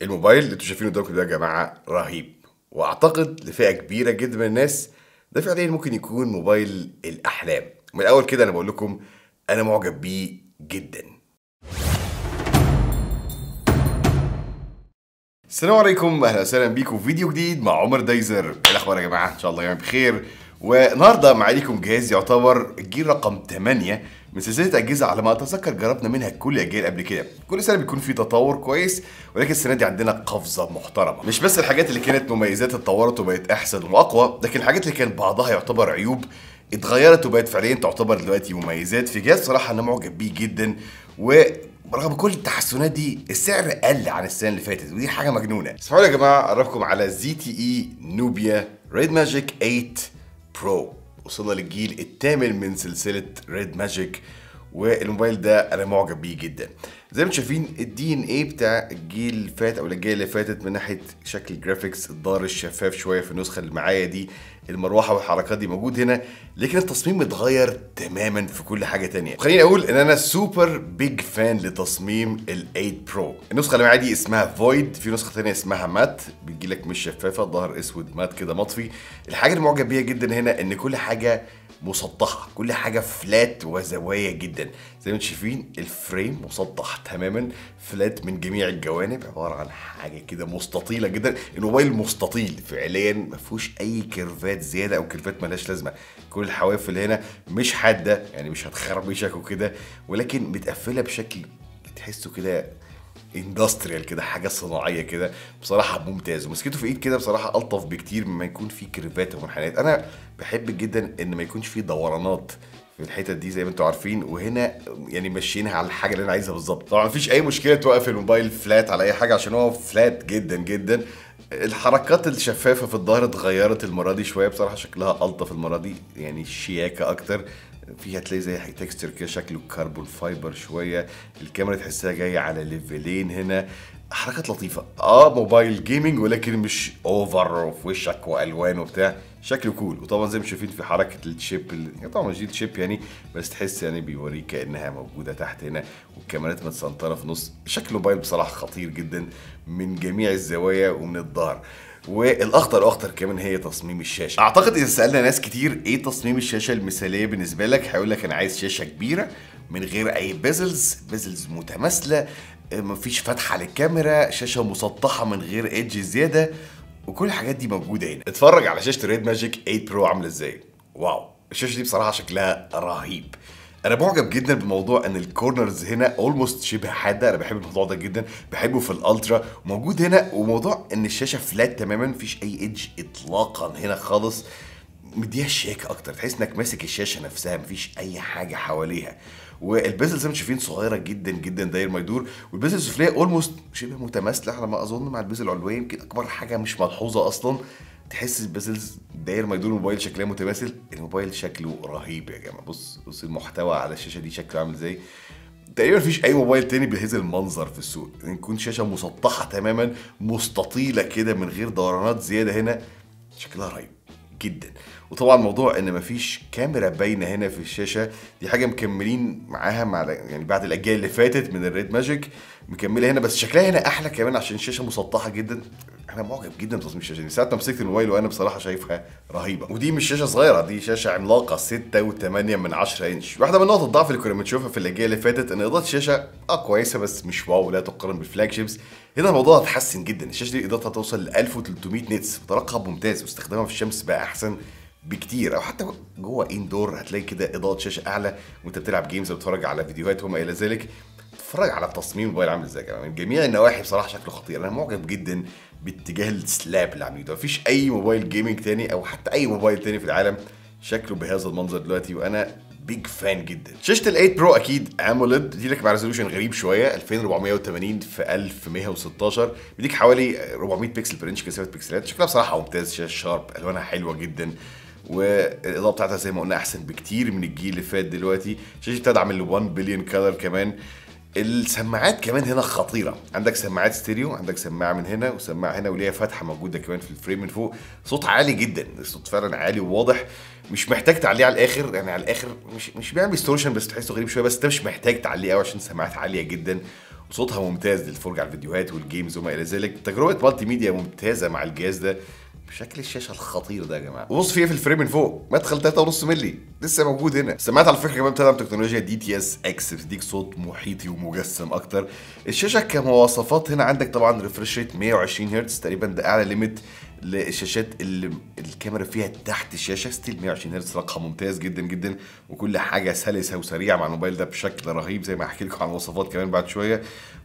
الموبايل اللي انتوا شايفينه قدامكم ده يا جماعه رهيب واعتقد لفئه كبيره جدا من الناس ده فعليا ممكن يكون موبايل الاحلام من الاول كده انا بقول لكم انا معجب بيه جدا السلام عليكم اهلا وسهلا بيكم في فيديو جديد مع عمر دايزر ايه الاخبار يا جماعه ان شاء الله يعني بخير والنهارده معاكم جهاز يعتبر الجيل رقم 8 من سلسله اجهزه على ما اتذكر جربنا منها كل الاجيال قبل كده كل سنه بيكون في تطور كويس ولكن السنه دي عندنا قفزه محترمه مش بس الحاجات اللي كانت مميزات اتطورت وبقت احسن واقوى لكن الحاجات اللي كان بعضها يعتبر عيوب اتغيرت وبقت فعليا تعتبر دلوقتي مميزات في جهاز صراحه انا معجب بيه جدا و رغم كل التحسنات دي السعر قل عن السنه اللي فاتت ودي حاجه مجنونه اسمعوا يا جماعه اعرفكم على زي تي اي نوبيا ريد ماجيك 8 برو وصلنا للجيل الثامن من سلسله ريد ماجيك والموبايل ده انا معجب بيه جدا زي ما انتم شايفين الدي ان اي بتاع الجيل اللي فات او الاجيال اللي فاتت من ناحيه شكل الجرافيكس الظهر الشفاف شويه في النسخه اللي معايا دي المروحه والحركات دي موجود هنا لكن التصميم اتغير تماما في كل حاجه تانية خليني اقول ان انا سوبر بيج فان لتصميم ال 8 برو النسخه اللي معايا دي اسمها فويد في نسخه تانية اسمها مات بتجي لك مش شفافه ظهر اسود مات كده مطفي الحاجه اللي معجب بيها جدا هنا ان كل حاجه مسطحه كل حاجه فلات وزوايا جدا زي ما انتم شايفين الفريم مسطح تماما فلات من جميع الجوانب عباره عن حاجه كده مستطيله جدا الموبايل مستطيل فعليا ما فيهوش اي كيرفات زياده او كيرفات ملهاش لازمه كل الحوافل هنا مش حاده يعني مش هتخربشك وكده ولكن متقفله بشكل تحسه كده اندستريال كده حاجه صناعيه كده بصراحه ممتاز ومسكته في ايد كده بصراحه الطف بكتير مما يكون في كيرفات ومنحنيات انا بحب جدا ان ما يكونش في دورانات في الحتت دي زي ما انتم عارفين وهنا يعني ماشيينها على الحاجه اللي انا عايزها بالظبط طبعا مفيش اي مشكله توقف الموبايل فلات على اي حاجه عشان هو فلات جدا جدا الحركات الشفافه في الظهر اتغيرت المره دي شويه بصراحه شكلها الطف المره دي يعني شياكه اكتر فيها تلاقي زي تكستر كده شكله كربون فايبر شويه الكاميرا تحسها جايه على ليفلين هنا حركات لطيفه اه موبايل جيمنج ولكن مش اوفر في وشك والوان وبتاع شكله كول وطبعا زي ما شايفين في حركه الشيب اللي يعني طبعا مش دي الشيب يعني بس تحس يعني بيوريك كانها موجوده تحت هنا والكاميرات متسنطره في نص شكل الموبايل بصراحه خطير جدا من جميع الزوايا ومن الظهر والاخطر اخطر كمان هي تصميم الشاشه اعتقد اذا سالنا ناس كتير ايه تصميم الشاشه المثاليه بالنسبه لك هيقول لك انا عايز شاشه كبيره من غير اي بيزلز بيزلز متماثله مفيش فتحه للكاميرا شاشه مسطحه من غير ايدج زياده وكل الحاجات دي موجوده هنا اتفرج على شاشه ريد ماجيك 8 برو عامله ازاي واو الشاشه دي بصراحه شكلها رهيب انا معجب جدا بموضوع ان الكورنرز هنا اولموست شبه حاده انا بحب الموضوع ده جدا بحبه في الالترا وموجود هنا وموضوع ان الشاشه فلات تماما مفيش اي ايدج اطلاقا هنا خالص مديها شيك اكتر تحس انك ماسك الشاشه نفسها مفيش اي حاجه حواليها والبيزل زي ما انتم شايفين صغيره جدا جدا داير ما يدور والبيزل السفليه اولموست شبه متماثله على ما اظن مع البيزل العلويه يمكن اكبر حاجه مش ملحوظه اصلا تحس البيزلز داير ما يدور الموبايل شكلها متماثل الموبايل شكله رهيب يا جماعه بص بص المحتوى على الشاشه دي شكله عامل ازاي تقريبا مفيش اي موبايل تاني بهذا المنظر في السوق يعني يكون شاشه مسطحه تماما مستطيله كده من غير دورانات زياده هنا شكلها رهيب جدا وطبعا موضوع ان مفيش كاميرا باينه هنا في الشاشه دي حاجه مكملين معاها مع يعني بعد الاجيال اللي فاتت من الريد ماجيك مكمله هنا بس شكلها هنا احلى كمان عشان الشاشه مسطحه جدا انا معجب جدا بتصميم الشاشه دي ساعه ما مسكت الموبايل وانا بصراحه شايفها رهيبه ودي مش شاشه صغيره دي شاشه عملاقه 6 و8 من 10 انش واحده من نقط الضعف اللي كنا بنشوفها في الاجيال اللي فاتت ان اضاءه الشاشه اه كويسه بس مش واو لا تقارن بالفلاج شيبس هنا الموضوع اتحسن جدا الشاشه دي اضاءتها توصل ل 1300 نيتس وده رقم ممتاز واستخدامها في الشمس بقى احسن بكتير او حتى جوه اندور هتلاقي كده اضاءه شاشه اعلى وانت بتلعب جيمز او بتتفرج على فيديوهات وما الى ذلك اتفرج على تصميم الموبايل عامل ازاي كمان من جميع النواحي بصراحه شكله خطير انا معجب جدا باتجاه السلاب اللي عاملينه ده مفيش اي موبايل جيمنج تاني او حتى اي موبايل تاني في العالم شكله بهذا المنظر دلوقتي وانا بيج فان جدا شاشه ال 8 برو اكيد اموليد دي لك مع ريزولوشن غريب شويه 2480 في 1116 بيديك حوالي 400 بكسل بير انش كثافه بكسلات شكلها بصراحه ممتاز شاشه شارب الوانها حلوه جدا والاضاءه بتاعتها زي ما قلنا احسن بكتير من الجيل اللي فات دلوقتي شاشه بتدعم ال 1 بليون كلر كمان السماعات كمان هنا خطيره عندك سماعات ستيريو عندك سماعه من هنا وسماعه هنا وليها فتحه موجوده كمان في الفريم من فوق صوت عالي جدا الصوت فعلا عالي وواضح مش محتاج تعليه على الاخر يعني على الاخر مش مش بيعمل ديستورشن بس تحسه غريب شويه بس انت مش محتاج تعليه قوي عشان السماعات عاليه جدا صوتها ممتاز للفرجه على الفيديوهات والجيمز وما الى ذلك تجربه مالتي ميديا ممتازه مع الجهاز ده بشكل الشاشه الخطير ده يا جماعه بص فيه في الفريم من فوق مدخل 3.5 مللي لسه موجود هنا السماعات على فكره كمان بتدعم تكنولوجيا دي تي اس اكس بتديك صوت محيطي ومجسم اكتر الشاشه كمواصفات هنا عندك طبعا ريفرش ريت 120 هرتز تقريبا ده اعلى ليميت للشاشات اللي الكاميرا فيها تحت الشاشه ستيل 120 هرتز رقم ممتاز جدا جدا وكل حاجه سلسه وسريعه مع الموبايل ده بشكل رهيب زي ما هحكي لكم عن الوصفات كمان بعد شويه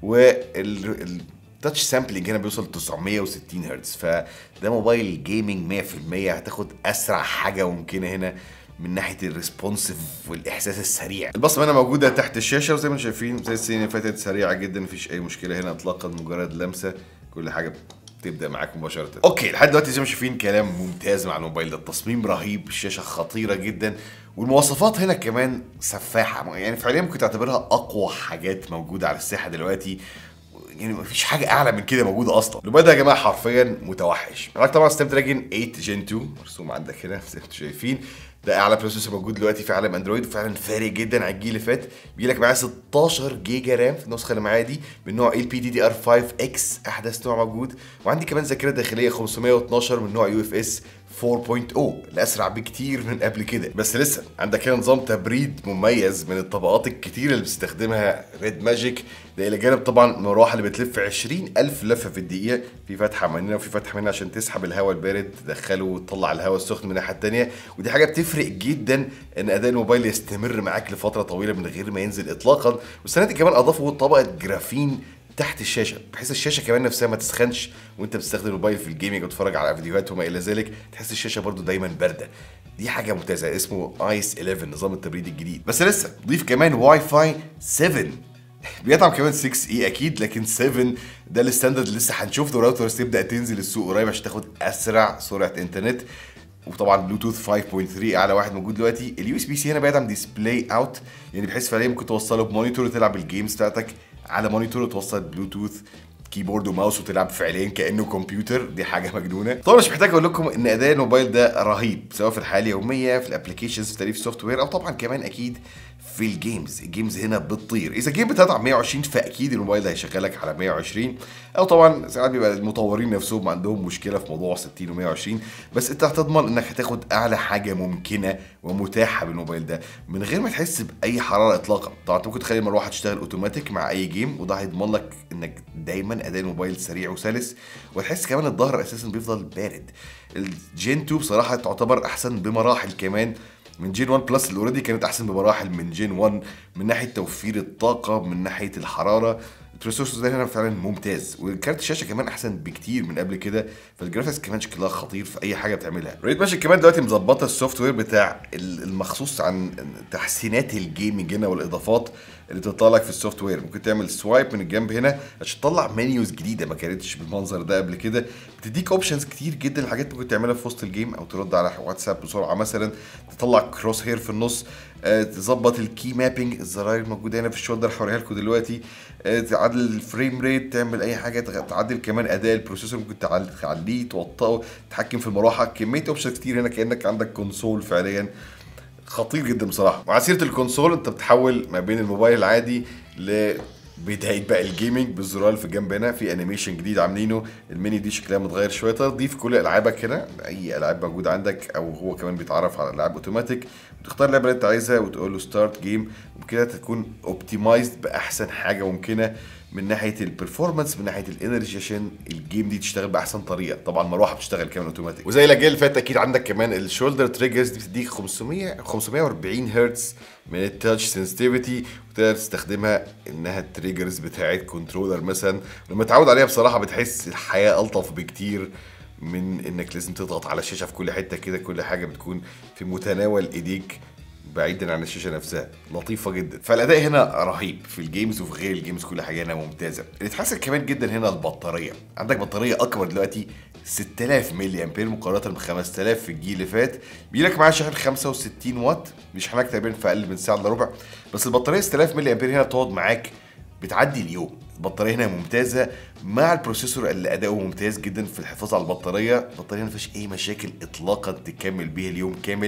وال التاتش سامبلنج هنا بيوصل 960 هرتز فده موبايل جيمنج 100% هتاخد اسرع حاجه ممكنه هنا من ناحيه الريسبونسيف والاحساس السريع البصمه هنا موجوده تحت الشاشه وزي ما انتم شايفين زي السنين اللي فاتت سريعه جدا مفيش اي مشكله هنا اطلاقا مجرد لمسه كل حاجه تبدا معاك مباشره اوكي لحد دلوقتي زي ما شايفين كلام ممتاز مع الموبايل ده التصميم رهيب الشاشه خطيره جدا والمواصفات هنا كمان سفاحه يعني فعليا ممكن تعتبرها اقوى حاجات موجوده على الساحه دلوقتي يعني مفيش حاجه اعلى من كده موجوده اصلا الموبايل ده يا جماعه حرفيا متوحش معاك طبعا سناب دراجون 8 جين 2 مرسوم عندك هنا زي ما انتم شايفين ده اعلى بروسيسور موجود دلوقتي في عالم اندرويد وفعلا فارق جدا عن الجيل اللي فات بيجي لك معاه 16 جيجا رام في النسخه اللي معايا دي من نوع ال بي دي دي ار 5 اكس احدث نوع موجود وعندي كمان ذاكره داخليه 512 من نوع يو اف اس 4.0 الاسرع بكتير من قبل كده بس لسه عندك هنا نظام تبريد مميز من الطبقات الكتيره اللي بتستخدمها ريد ماجيك ده الى جانب طبعا المروحه اللي بتلف 20000 لفه في الدقيقه في فتحه من هنا وفي فتحه من هنا عشان تسحب الهواء البارد تدخله وتطلع الهواء السخن من الناحيه الثانيه ودي حاجه بتفرق جدا ان اداء الموبايل يستمر معاك لفتره طويله من غير ما ينزل اطلاقا والسنه دي كمان اضافوا طبقه جرافين تحت الشاشه بحيث الشاشه كمان نفسها ما تسخنش وانت بتستخدم الموبايل في الجيمنج وتتفرج على فيديوهات وما الى ذلك تحس الشاشه برضو دايما بارده دي حاجه ممتازه اسمه ايس 11 نظام التبريد الجديد بس لسه ضيف كمان واي فاي 7 بيدعم كمان 6 اي اكيد لكن 7 ده الستاندرد اللي لسه هنشوف له راوترز تبدا تنزل السوق قريب عشان تاخد اسرع سرعه انترنت وطبعا بلوتوث 5.3 اعلى واحد موجود دلوقتي اليو اس بي سي هنا بيدعم ديسبلاي اوت يعني بحيث فعليا ممكن توصله بمونيتور وتلعب الجيمز بتاعتك على مونيتور وتوصل بلوتوث كيبورد وماوس وتلعب فعليا كانه كمبيوتر دي حاجه مجنونه طبعا مش محتاج اقول لكم ان اداء الموبايل ده رهيب سواء في الحياه اليوميه في الابلكيشنز في تاليف السوفت وير او طبعا كمان اكيد في الجيمز الجيمز هنا بتطير اذا الجيم بتدعم 120 فاكيد الموبايل ده هيشغلك على 120 او طبعا ساعات بيبقى المطورين نفسهم عندهم مشكله في موضوع 60 و120 بس انت هتضمن انك هتاخد اعلى حاجه ممكنه ومتاحه بالموبايل ده من غير ما تحس باي حراره اطلاقا طبعا انت ممكن تخلي المروحه تشتغل اوتوماتيك مع اي جيم وده هيضمن لك انك دايما اداء الموبايل سريع وسلس وتحس كمان الظهر اساسا بيفضل بارد الجين 2 بصراحه تعتبر احسن بمراحل كمان من جين 1 بلس اللي اوريدي كانت احسن بمراحل من جين 1 من ناحيه توفير الطاقه من ناحيه الحراره البروسيسور ده هنا فعلا ممتاز وكارت الشاشه كمان احسن بكتير من قبل كده فالجرافيكس كمان شكلها خطير في اي حاجه بتعملها ريد ماجيك كمان دلوقتي مظبطه السوفت وير بتاع المخصوص عن تحسينات الجيمنج هنا والاضافات اللي بتطلع لك في السوفت وير ممكن تعمل سوايب من الجنب هنا عشان تطلع منيوز جديده ما كانتش بالمنظر ده قبل كده بتديك اوبشنز كتير جدا لحاجات ممكن تعملها في وسط الجيم او ترد على واتساب بسرعه مثلا تطلع كروس هير في النص آه، تظبط الكي مابينج الزراير الموجوده هنا في الشولدر هوريها لكم دلوقتي آه، تعدل الفريم ريت تعمل اي حاجه تعدل كمان اداء البروسيسور ممكن تعليه توطئه تتحكم في المروحه كميه اوبشنز كتير هنا كانك عندك كونسول فعليا خطير جدا بصراحه وعلى سيره الكونسول انت بتحول ما بين الموبايل العادي ل بدايه بقى الجيمنج بالزرار اللي في الجنب هنا في انيميشن جديد عاملينه الميني دي شكلها متغير شويه تضيف كل العابك هنا اي العاب موجوده عندك او هو كمان بيتعرف على العاب اوتوماتيك وتختار اللعبه اللي انت عايزها وتقول له ستارت جيم وبكده تكون اوبتمايزد باحسن حاجه ممكنه من ناحيه البرفورمانس من ناحيه الانرجي عشان الجيم دي تشتغل باحسن طريقه طبعا المروحه بتشتغل كمان اوتوماتيك وزي الاجيال اللي فاتت اكيد عندك كمان الشولدر تريجرز دي بتديك 500 540 هرتز من التاتش سنسيتيفيتي وتقدر تستخدمها انها التريجرز بتاعت كنترولر مثلا لما تعود عليها بصراحه بتحس الحياه الطف بكتير من انك لازم تضغط على الشاشه في كل حته كده كل حاجه بتكون في متناول ايديك بعيدا عن الشاشه نفسها لطيفه جدا فالاداء هنا رهيب في الجيمز وفي غير الجيمز كل حاجه هنا ممتازه اللي اتحسن كمان جدا هنا البطاريه عندك بطاريه اكبر دلوقتي 6000 ملي امبير مقارنه ب 5000 في الجيل اللي فات بيجيلك معاه شاحن 65 واط بيشحنك تقريبا في اقل من ساعه الا ربع بس البطاريه 6000 ملي امبير هنا تقعد معاك بتعدي اليوم البطاريه هنا ممتازه مع البروسيسور اللي اداؤه ممتاز جدا في الحفاظ على البطاريه البطاريه ما فيهاش اي مشاكل اطلاقا تكمل بيها اليوم كامل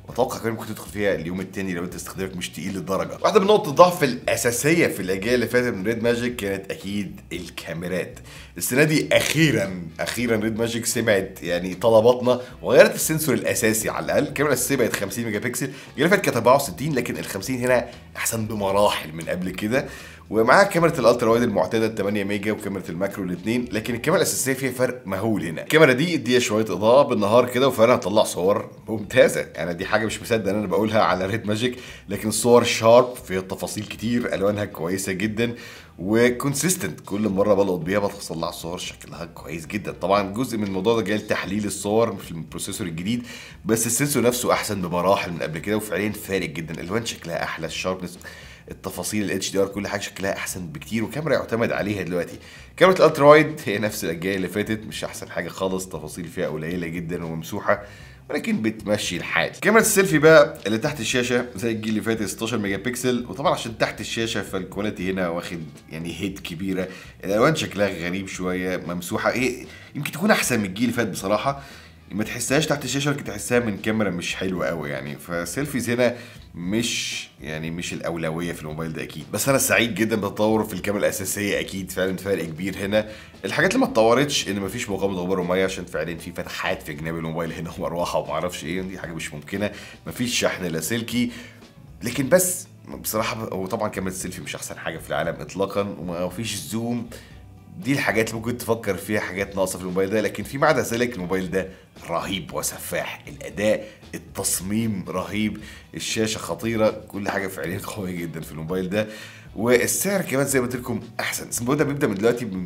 اتوقع كمان ممكن تدخل فيها اليوم التاني لو انت استخدامك مش تقيل للدرجه واحده من نقط الضعف الاساسيه في الاجيال اللي فاتت من ريد ماجيك كانت اكيد الكاميرات السنه دي اخيرا اخيرا ريد ماجيك سمعت يعني طلباتنا وغيرت السنسور الاساسي على الاقل الكاميرا الاساسيه بقت 50 ميجا بكسل الجيل اللي فات كانت 64 لكن ال 50 هنا احسن بمراحل من قبل كده ومعاها كاميرا الالترا وايد المعتاده 8 ميجا وكاميرا الماكرو الاثنين لكن الكاميرا الاساسيه فيها فرق مهول هنا الكاميرا دي اديها شويه اضاءه بالنهار كده وفعلا هتطلع صور ممتازه يعني دي حاجه مش مصدق ان انا بقولها على ريد ماجيك لكن صور شارب فيها تفاصيل كتير الوانها كويسه جدا وكونسيستنت كل مره بلقط بيها بطلع صور شكلها كويس جدا طبعا جزء من الموضوع ده جاي لتحليل الصور في البروسيسور الجديد بس السنسور نفسه احسن بمراحل من قبل كده وفعليا فارق جدا الالوان شكلها احلى الشاربنس التفاصيل الاتش دي ار كل حاجه شكلها احسن بكتير وكاميرا يعتمد عليها دلوقتي كاميرا الالترا وايد هي نفس الاجيال اللي فاتت مش احسن حاجه خالص تفاصيل فيها قليله جدا وممسوحه ولكن بتمشي الحال كاميرا السيلفي بقى اللي تحت الشاشه زي الجيل اللي فات 16 ميجا بكسل وطبعا عشان تحت الشاشه فالكواليتي هنا واخد يعني هيت كبيره الالوان شكلها غريب شويه ممسوحه ايه يمكن تكون احسن من الجيل اللي فات بصراحه ما تحسهاش تحت الشاشه ولكن تحسها من كاميرا مش حلوه قوي يعني فسيلفيز هنا مش يعني مش الاولويه في الموبايل ده اكيد بس انا سعيد جدا بالتطور في الكاميرا الاساسيه اكيد فعلا فرق كبير هنا الحاجات اللي ما اتطورتش ان مفيش مقاومه غبار وميه عشان فعلا في فتحات في جناب الموبايل هنا ومروحه وما اعرفش ايه دي حاجه مش ممكنه مفيش شحن لاسلكي لكن بس بصراحه وطبعا كاميرا السيلفي مش احسن حاجه في العالم اطلاقا وما فيش زوم دي الحاجات اللي ممكن تفكر فيها حاجات ناقصه في الموبايل ده لكن في بعد ذلك الموبايل ده رهيب وسفاح الاداء التصميم رهيب الشاشه خطيره كل حاجه فعليا قويه جدا في الموبايل ده والسعر كمان زي ما قلت لكم احسن الموبايل ده بيبدا من دلوقتي من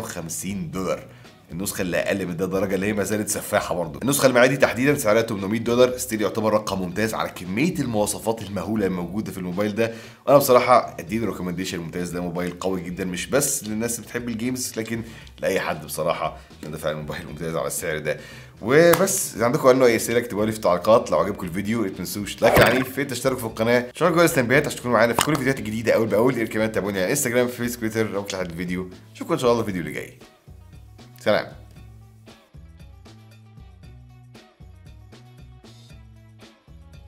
650 دولار النسخه اللي اقل من ده درجه اللي هي ما زالت سفاحه برضه النسخه المعادي تحديدا سعرها 800 دولار ستيل يعتبر رقم ممتاز على كميه المواصفات المهوله الموجوده في الموبايل ده وانا بصراحه اديله ريكومنديشن ممتاز ده موبايل قوي جدا مش بس للناس اللي بتحب الجيمز لكن لاي حد بصراحه عشان ده فعلا موبايل ممتاز على السعر ده وبس اذا عندكم عنه اي اسئله اكتبوا لي في التعليقات لو عجبكم الفيديو ما تنسوش لايك عنيف في تشتركوا في القناه شاركوا جوه التنبيهات عشان تكونوا معانا في كل الفيديوهات الجديده اول باول كمان تابعوني على انستجرام فيسبوك تويتر او لحد الفيديو اشوفكم ان شاء الله الفيديو اللي جاي سلام